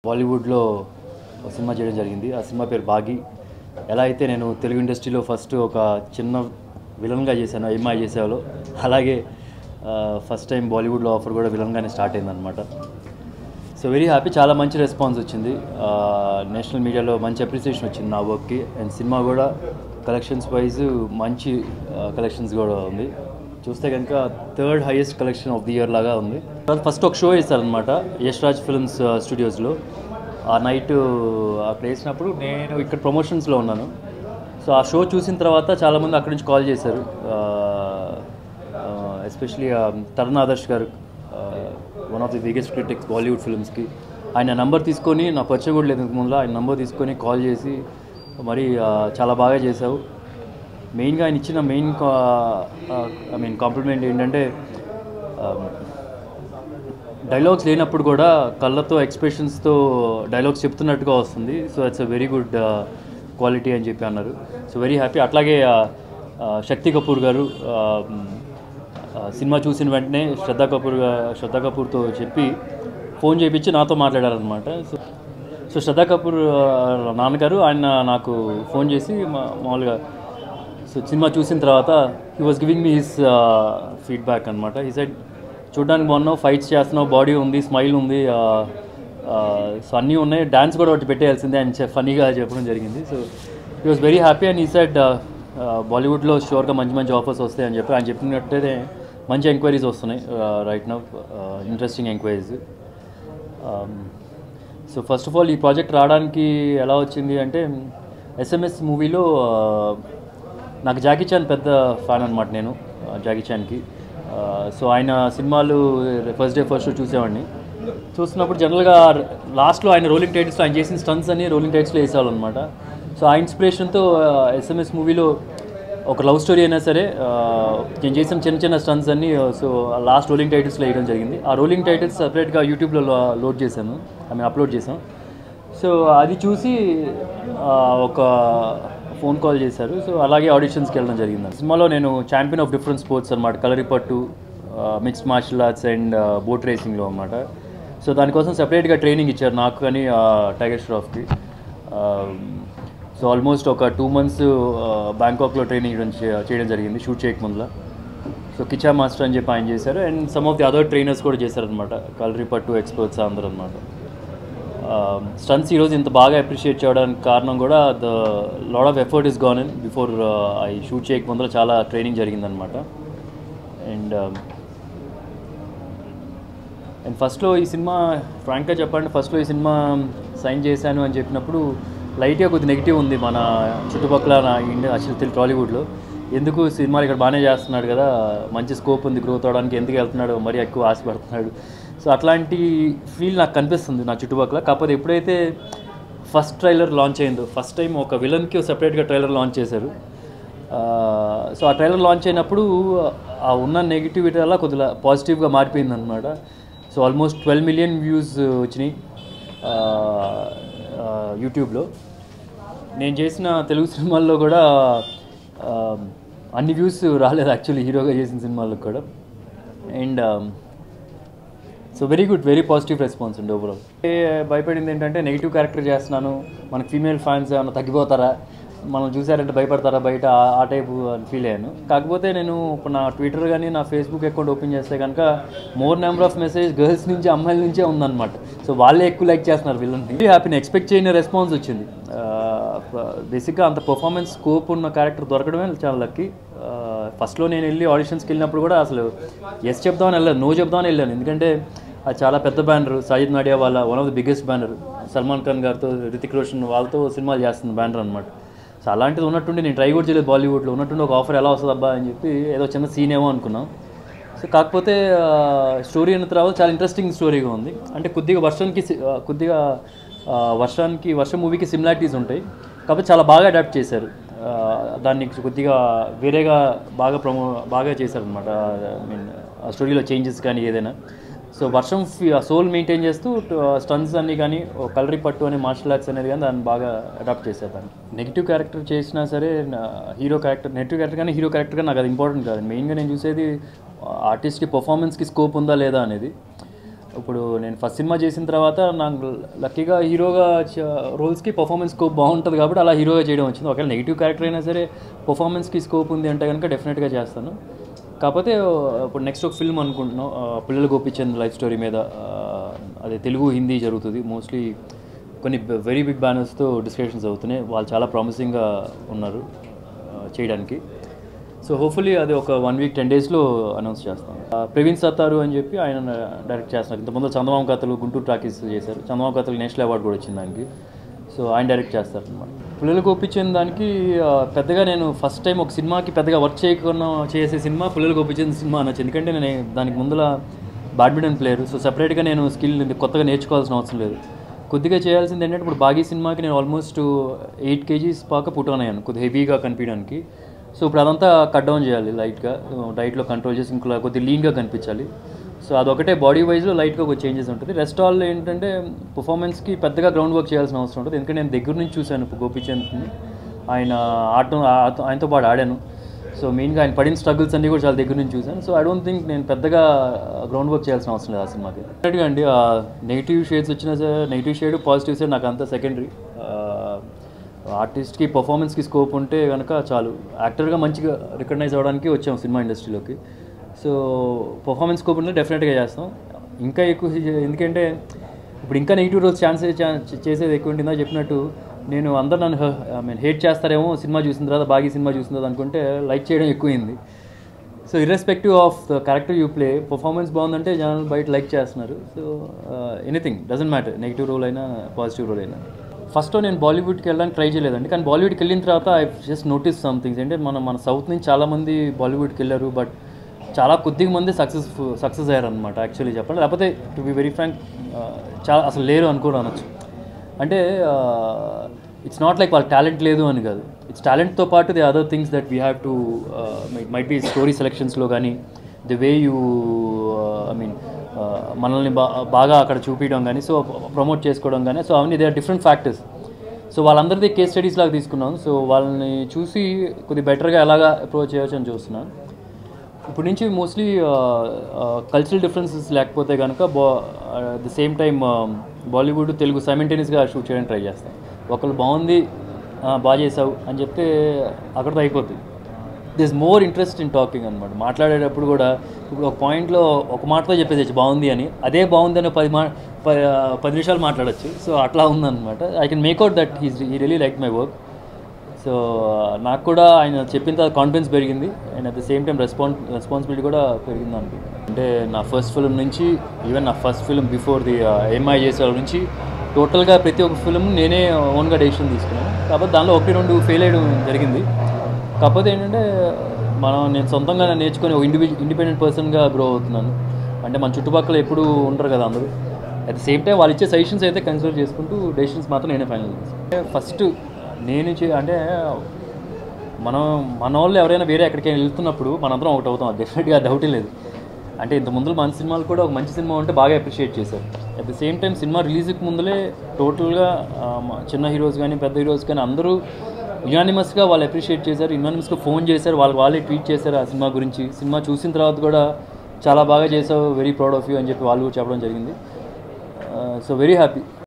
బాలీవుడ్లో ఒక సినిమా చేయడం జరిగింది ఆ సినిమా పేరు బాగి ఎలా అయితే నేను తెలుగు ఇండస్ట్రీలో ఫస్ట్ ఒక చిన్న విలన్గా చేశాను ఎంఐ చేసేవాళ్ళు అలాగే ఫస్ట్ టైం బాలీవుడ్లో ఆఫర్ కూడా విలన్గానే స్టార్ట్ అయిందనమాట సో వెరీ హ్యాపీ చాలా మంచి రెస్పాన్స్ వచ్చింది నేషనల్ మీడియాలో మంచి అప్రిసియేషన్ వచ్చింది నా వర్క్కి అండ్ సినిమా కూడా కలెక్షన్స్ వైజ్ మంచి కలెక్షన్స్ కూడా ఉంది చూస్తే కనుక third highest collection of the year లాగా ఉంది ఫస్ట్ ఒక షో వేశారనమాట యష్ రాజ్ ఫిల్మ్స్ స్టూడియోస్లో ఆ నైట్ అక్కడ వేసినప్పుడు నేను ఇక్కడ ప్రమోషన్స్లో ఉన్నాను సో ఆ షో చూసిన తర్వాత చాలామంది అక్కడి నుంచి కాల్ చేశారు especially Tarun Adarsh garu one of the biggest critics Bollywood ఫిల్మ్స్కి ఆయన నంబర్ తీసుకొని నా పరిచయం కూడా లేదు ముందు ఆయన నంబర్ తీసుకొని కాల్ చేసి మరి ఆ, చాలా బాగా చేసావు మెయిన్గా ఆయన ఇచ్చిన మెయిన్ ఐ మీన్ కాంప్లిమెంట్ ఏంటంటే డైలాగ్స్ లేనప్పుడు కూడా కళ్ళతో ఎక్స్ప్రెషన్స్తో డైలాగ్స్ చెప్తున్నట్టుగా వస్తుంది so it's a very good quality అని చెప్పి అన్నారు సో వెరీ హ్యాపీ అట్లాగే ఆ, ఆ, శక్తి కపూర్ గారు ఆ, మ్, ఆ, సినిమా చూసిన వెంటనే శ్రద్ధా కపూర్ గా- శ్రద్ధా కపూర్తో చెప్పి ఫోన్ చేయించి నాతో మాట్లాడారనమాట సో సో శ్రద్ధా కపూర్ ఆ, నాన్నగారు ఆయన నాకు ఫోన్ చేసి మా- మామూలుగా సో సినిమా చూసిన తర్వాత he was giving me his feedback అనమాట ఈ సైడ్ చూడడానికి బాగున్నావు ఫైట్స్ చేస్తున్నావు బాడీ ఉంది స్మైల్ ఉంది సో అన్నీ ఉన్నాయి డ్యాన్స్ కూడా ఒకటి పెట్టేయాల్సిందే అని ఫనీగా చెప్పడం జరిగింది so he was very happy and ఈ సైడ్ బాలీవుడ్లో షూర్గా మంచి మంచి ఆఫర్స్ వస్తాయి అని చెప్పి ఆయన చెప్పినట్టయితే మంచి ఎంక్వైరీస్ వస్తున్నాయి right now interesting enquiries so first of all ఈ ప్రాజెక్ట్ రావడానికి ఎలా వచ్చింది అంటే ఎస్ఎంఎస్ మూవీలో నాకు జాకీ చాన్ పెద్ద ఫ్యాన్ అనమాట నేను ఆ, జాకీ చాన్కి సో ఆయన సినిమాలు ఫస్ట్ డే ఫస్ట్ షో చూసేవాడిని చూస్తున్నప్పుడు జనరల్గా లాస్ట్లో ఆయన రోలింగ్ టైటిల్స్లో ఆయన చేసిన స్టన్స్ అన్ని రోలింగ్ టైటిల్స్లో వేసేవాళ్ళు అనమాట సో ఆ ఇన్స్పిరేషన్తో ఎస్ఎంఎస్ మూవీలో ఒక లవ్ స్టోరీ అయినా సరే ఆ, నేను చేసిన చిన్న చిన్న స్టన్స్ అన్ని సో లాస్ట్ రోలింగ్ టైటిల్స్లో వేయడం జరిగింది ఆ రోలింగ్ టైటిల్స్ సపరేట్గా యూట్యూబ్లో లోడ్ చేశాను ఐ మీన్ అప్లోడ్ చేశాం సో అది చూసి ఆ, ఒక ఫోన్ కాల్ చేశారు సో అలాగే ఆడిషన్స్కి వెళ్ళడం జరిగింది సినిమాలో నేను ఛాంపియన్ ఆఫ్ డిఫరెంట్ స్పోర్ట్స్ అనమాట Kalaripattu mixed martial arts and boat రేసింగ్లో అనమాట సో దానికోసం సపరేట్గా ట్రైనింగ్ ఇచ్చారు నాకు కానీ ఆ, టైగర్ ష్రాఫ్కి సో ఆల్మోస్ట్ ఒక టూ మంత్స్ బ్యాంకాక్లో ట్రైనింగ్ చేయడం చే- చేయడం జరిగింది షూట్ చేయక ముందులా సో కిచా మాస్టర్ అని చెప్పి ఆయన చేశారు and some of the other trainers కూడా చేశారనమాట కలరీ పట్టు ఎక్స్పర్ట్స్ అందరూ అనమాట స్టన్స్ ఈరోజు ఇంత బాగా అప్రిషియేట్ చేయడానికి కారణం కూడా the lot of effort is gone in before I shoot చేయక ముందర చాలా ట్రైనింగ్ జరిగిందనమాట అండ్ అండ్ ఫస్ట్లో ఈ సినిమా ఫ్రాంక్గా చెప్పండి ఫస్ట్లో ఈ సినిమా సైన్ చేశాను అని చెప్పినప్పుడు లైట్గా కొద్ది నెగిటివ్ ఉంది మన చుట్టుపక్కల నా ఇండియా అసలు తెలుగు టాలీవుడ్లో ఎందుకు సినిమాలు ఇక్కడ బాగానే చేస్తున్నాడు కదా మంచి స్కోప్ ఉంది గ్రోత్ అవడానికి ఎందుకు వెళ్తున్నాడు మరీ ఎక్కువ ఆశపడుతున్నాడు సో అట్లాంటి ఫీల్ నాకు కనిపిస్తుంది నా చుట్టుపక్కల కాకపోతే ఎప్పుడైతే ఫస్ట్ ట్రైలర్ లాంచ్ అయిందో ఫస్ట్ టైం ఒక విలన్కి సపరేట్గా ట్రైలర్ లాంచ్ చేశారు ఆ, సో ఆ ట్రైలర్ లాంచ్ అయినప్పుడు ఆ ఉన్న నెగిటివిటీ వల్ల కొద్దిగా పాజిటివ్గా మారిపోయింది అనమాట so almost twelve million views వచ్చినాయి ఆ, ఆ, యూట్యూబ్లో నేను చేసిన తెలుగు సినిమాల్లో కూడా ఆ, అన్ని వ్యూస్ రాలేదు యాక్చువల్లీ హీరోగా చేసిన సినిమాలకు కూడా and so very good very positive response అండి ఓవరాల్ భయపడింది ఏంటంటే నెగిటివ్ క్యారెక్టర్ చేస్తున్నాను మనకి ఫీమేల్ ఫ్యాన్స్ ఏమైనా తగ్గిపోతారా మనం చూసారంటే భయపడతారా బయట ఆ- ఆ టైపు అని ఫీల్ అయ్యాను కాకపోతే నేను ఇప్పుడు నా ట్విట్టర్ కానీ నా ఫేస్బుక్ అకౌంట్ ఓపెన్ చేస్తే కనుక more number of message girls నుంచి అమ్మాయిల నుంచే ఉందన్నమాట సో వాళ్ళే ఎక్కువ లైక్ చేస్తున్నారు వీళ్ళని హ్యాపీ ఎక్స్పెక్ట్ చేయని రెస్పాన్స్ వచ్చింది బేసిక్గా అంత పర్ఫార్మెన్స్ స్కోప్ ఉన్న క్యారెక్టర్ దొరకడమే చాలా లక్కీ ఫస్ట్లో నేను వెళ్ళి ఆడిషన్స్కి వెళ్ళినప్పుడు కూడా అసలు ఎస్ చెప్దామని వెళ్ళాను నో చెప్దామని వెళ్ళాను ఎందుకంటే అది చాలా పెద్ద బ్యానర్ సాజిద్ నాడియా వాళ్ళ one of the biggest banner Salman Khan గారితో రితిక్ రోషన్ వాళ్ళతో సినిమాలు చేస్తుంది బ్యానర్ అనమాట సో అలాంటిది ఉన్నట్టుండి నేను ట్రై కూడా చేయలేదు బాలీవుడ్లో ఉన్నట్టుండి ఒక ఆఫర్ ఎలా వస్తుంది అబ్బా అని చెప్పి ఏదో చిన్న సీన్ ఏమో అనుకున్నాం సో కాకపోతే స్టోరీ అయిన తర్వాత చాలా ఇంట్రెస్టింగ్ స్టోరీగా ఉంది అంటే కొద్దిగా వర్షానికి సి- ఆ, కొద్దిగా ఆ, వర్షానికి వర్షం మూవీకి సిమిలారిటీస్ ఉంటాయి కాకపోతే చాలా బాగా అడాప్ట్ చేశారు ఆ, దాన్ని కొద్దిగా వేరేగా బాగా ప్రమో బాగా చేశారనమాట ఐ మీన్ ఆ స్టోరీలో చేంజెస్ కానీ ఏదైనా సో వర్షం సోల్ మెయింటైన్ చేస్తూ స్టన్స్ అన్ని కానీ కలరీ పట్టు అనే మార్షల్ ఆర్ట్స్ అనేది కానీ దాన్ని బాగా అడాప్ట్ చేశారు దాన్ని నెగిటివ్ క్యారెక్టర్ చేసినా సరే హీరో క్యారెక్టర్ నెగిటివ్ క్యారెక్టర్ కానీ హీరో క్యారెక్టర్ కానీ నాకు అది ఇంపార్టెంట్ కాదు మెయిన్గా నేను చూసేది ఆర్టిస్ట్కి పర్ఫార్మెన్స్కి స్కోప్ ఉందా లేదా అనేది ఇప్పుడు నేను ఫస్ట్ సినిమా చేసిన తర్వాత నాకు లక్కీగా హీరోగా రోల్స్కి పర్ఫార్మెన్స్ స్కోప్ బాగుంటుంది కాబట్టి అలా హీరోగా చేయడం వచ్చింది ఒకవేళ నెగిటివ్ క్యారెక్టర్ అయినా సరే పర్ఫార్మెన్స్కి స్కోప్ ఉంది అంటే కనుక డెఫినెట్గా చేస్తాను కాకపోతే ఇప్పుడు నెక్స్ట్ ఒక ఫిల్మ్ అనుకుంటున్నాం ఆ, పిల్లల గోపిచంద్ లైఫ్ స్టోరీ మీద ఆ, అదే తెలుగు హిందీ జరుగుతుంది మోస్ట్లీ కొన్ని వెరీ బిగ్ బ్యానర్స్తో డిస్కషన్స్ అవుతున్నాయి వాళ్ళు చాలా ప్రామిసింగ్గా ఉన్నారు ఆ, చేయడానికి సో హోప్ఫుల్లీ అది ఒక వన్ వీక్ టెన్ డేస్లో అనౌన్స్ చేస్తాం ఆ, ప్రవీణ్ సత్తారు అని చెప్పి ఆయన డైరెక్ట్ చేస్తున్నారు ఇంతకుముందు చందమామ కథలు గుంటూరు టాకీస్ చేశారు చందమామ కథలు నేషనల్ అవార్డు కూడా వచ్చింది దానికి సో ఆయన డైరెక్ట్ చేస్తారు అనమాట పిల్లలకు ఒప్పించిన దానికి ఆ, పెద్దగా నేను ఫస్ట్ టైం ఒక సినిమాకి పెద్దగా వర్క్ చేయకుండా చేసే సినిమా పిల్లలకు ఒప్పించిన సినిమా అనొచ్చు ఎందుకంటే నేను దానికి ముందల బ్యాడ్మింటన్ ప్లేయర్ సో సపరేట్గా నేను స్కిల్ కొత్తగా నేర్చుకోవాల్సిన అవసరం లేదు కొద్దిగా చేయాల్సింది ఏంటంటే ఇప్పుడు బాగీ సినిమాకి నేను ఆల్మోస్ట్ ఎయిట్ కేజీస్ పాక పుట్ ఆన్ అయ్యాను కొద్దిగా హెవీగా కనిపించడానికి సో ఇప్పుడు అదంతా కట్ డౌన్ చేయాలి లైట్గా డైట్లో కంట్రోల్ చేసి ఇంకా కొద్దిగా లీన్గా కనిపించాలి సో అదొకటే బాడీ వైజ్లో లైట్గా ఒక చేంజెస్ ఉంటుంది రెస్ట్ ఆల్ ఏంటంటే పర్ఫార్మెన్స్కి పెద్దగా గ్రౌండ్ వర్క్ చేయాల్సిన అవసరం ఉంటుంది ఎందుకంటే నేను దగ్గర నుంచి చూశాను ఇప్పుడు గోపీచంద్ని ఆయన ఆడటం ఆ- ఆయనతో పాటు ఆడాను సో మెయిన్గా ఆయన పడిన స్ట్రగుల్స్ అన్నీ కూడా చాలా దగ్గర నుంచి చూశాను సో ఐ డోంట్ థింక్ నేను పెద్దగా గ్రౌండ్ వర్క్ చేయాల్సిన అవసరం లేదు ఆ సినిమాకి డెఫినెట్గా అండి నెగిటివ్ షేడ్స్ వచ్చినా సరే నెగిటివ్ షేడ్ పాజిటివ్ షేడ్ నాకు అంతా సెకండరీ ఆర్టిస్ట్కి పర్ఫార్మెన్స్కి స్కోప్ ఉంటే కనుక చాలు యాక్టర్గా మంచిగా రికగ్నైజ్ అవ్వడానికి వచ్చాం సినిమా ఇండస్ట్రీలోకి సో పర్ఫార్మెన్స్ స్కోప్ ఉంటే డెఫినెట్గా చేస్తాం ఇంకా ఎక్కువ చే- ఎందుకంటే ఇప్పుడు ఇంకా నెగిటివ్ రోల్స్ ఛాన్స్ చేసేది ఎక్కువ ఉంటుందా చెప్పినట్టు నేను అందరు నన్ను ఐ మీన్ హేట్ చేస్తారేమో సినిమా చూసిన తర్వాత బాగా సినిమా చూసిన తర్వాత అనుకుంటే లైక్ చేయడం ఎక్కువైంది so irrespective of the character you play performance బాగుందంటే జనాలు బయట లైక్ చేస్తున్నారు so anything doesn't matter negative role అయినా పాజిటివ్ రోల్ అయినా ఫస్ట్ నేను బాలీవుడ్కి వెళ్ళడానికి ట్రై చేయలేదండి కానీ బాలీవుడ్కి వెళ్ళిన తర్వాత ఐ జస్ట్ నోటీస్ సంథింగ్స్ అంటే మన మన సౌత్ నుంచి చాలామంది బాలీవుడ్కి వెళ్ళారు బట్ చాలా కొద్దిగా మంది సక్సెస్ సక్సెస్ అయ్యారు అనమాట యాక్చువల్లీ చెప్పండి లేకపోతే టు బి వెరీ ఫ్రాంక్ చాలా అసలు లేరు అనుకోవడం అనొచ్చు అంటే ఇట్స్ నాట్ లైక్ వాళ్ళ టాలెంట్ లేదు అని కాదు ఇట్స్ టాలెంట్తో పాటు the other things that we have to might be story సెలెక్షన్స్లో కానీ the way you I mean మనల్ని బా బాగా అక్కడ చూపించడం కానీ సో ప్రమోట్ చేసుకోవడం కానీ సో అవన్నీ they are different factors so వాళ్ళందరిది కేస్ స్టడీస్ లాగా తీసుకున్నాం సో వాళ్ళని చూసి కొద్ది బెటర్గా ఎలాగా అప్రోచ్ చేయవచ్చు అని చూస్తున్నాను ఇప్పుడు నుంచి మోస్ట్లీ కల్చరల్ డిఫరెన్సెస్ లేకపోతే కనుక బా at the same time Bollywood Telugu సైమెంటేనియస్గా షూట్ చేయడానికి ట్రై చేస్తాం ఒకళ్ళు బాగుంది ఆ, బాగా చేసావు అని చెప్తే అక్కడితో అయిపోతుంది this more interest in talking అనమాట మాట్లాడేటప్పుడు కూడా ఇప్పుడు ఒక పాయింట్లో ఒక మాటతో చెప్పేసి బాగుంది అని అదే బాగుంది అని పది మా ప- పది నిమిషాలు మాట్లాడచ్చు సో అట్లా ఉందన్నమాట I can make out that he's he really like my work so నాకు కూడా ఆయన చెప్పిన తర్వాత కాన్ఫిడెన్స్ పెరిగింది and at the same time response responsibility కూడా పెరిగింది అనుకో అంటే నా ఫస్ట్ ఫిల్మ్ నుంచి ఈవెన్ నా ఫస్ట్ ఫిల్మ్ బిఫోర్ ది ఎంఐ చేసే నుంచి టోటల్గా ప్రతి ఒక్క ఫిల్మ్ నేనే ఓన్గా డెసిషన్ తీసుకున్నాను కాకపోతే దానిలో ఒకటి రెండు ఫెయిల్ అయ్యడం జరిగింది కాకపోతే ఏంటంటే మనం నేను సొంతంగా నేర్చుకొని ఒక ఇండివిజు ఇండిపెండెంట్ పర్సన్గా గ్రో అవుతున్నాను అంటే మన చుట్టుపక్కల ఎప్పుడు ఉండరు కదా అందరూ అట్ ద సేమ్ టైం వాళ్ళు ఇచ్చే సజెషన్స్ అయితే కన్సిడర్ చేసుకుంటూ డెసిషన్స్ మాత్రం నేనే ఫైనల్ చేస్తాను ఫస్ట్ నేను చే అంటే మనం మన వాళ్ళు ఎవరైనా వేరే ఎక్కడికైనా వెళ్తున్నప్పుడు మనందరం ఒకటి అవుతాం డెఫినెట్గా డౌటే లేదు అంటే ఇంత ముందు మన సినిమాలు కూడా ఒక మంచి సినిమా ఉంటే బాగా అప్రిషియేట్ చేశారు at the same time cinema రిలీజ్కి ముందులే టోటల్గా ఆ, మ- చిన్న హీరోస్ కానీ పెద్ద హీరోస్ కానీ అందరూ యునానిమస్గా వాళ్ళు అప్రిషియేట్ చేశారు యునానిమస్గా ఫోన్ చేశారు వాళ్ళు వాళ్ళే ట్వీట్ చేశారు ఆ సినిమా గురించి సినిమా చూసిన తర్వాత కూడా చాలా బాగా చేసావు వెరీ ప్రౌడ్ ఆఫ్ యూ అని చెప్పి వాళ్ళు కూడా చెప్పడం జరిగింది సో వెరీ హ్యాపీ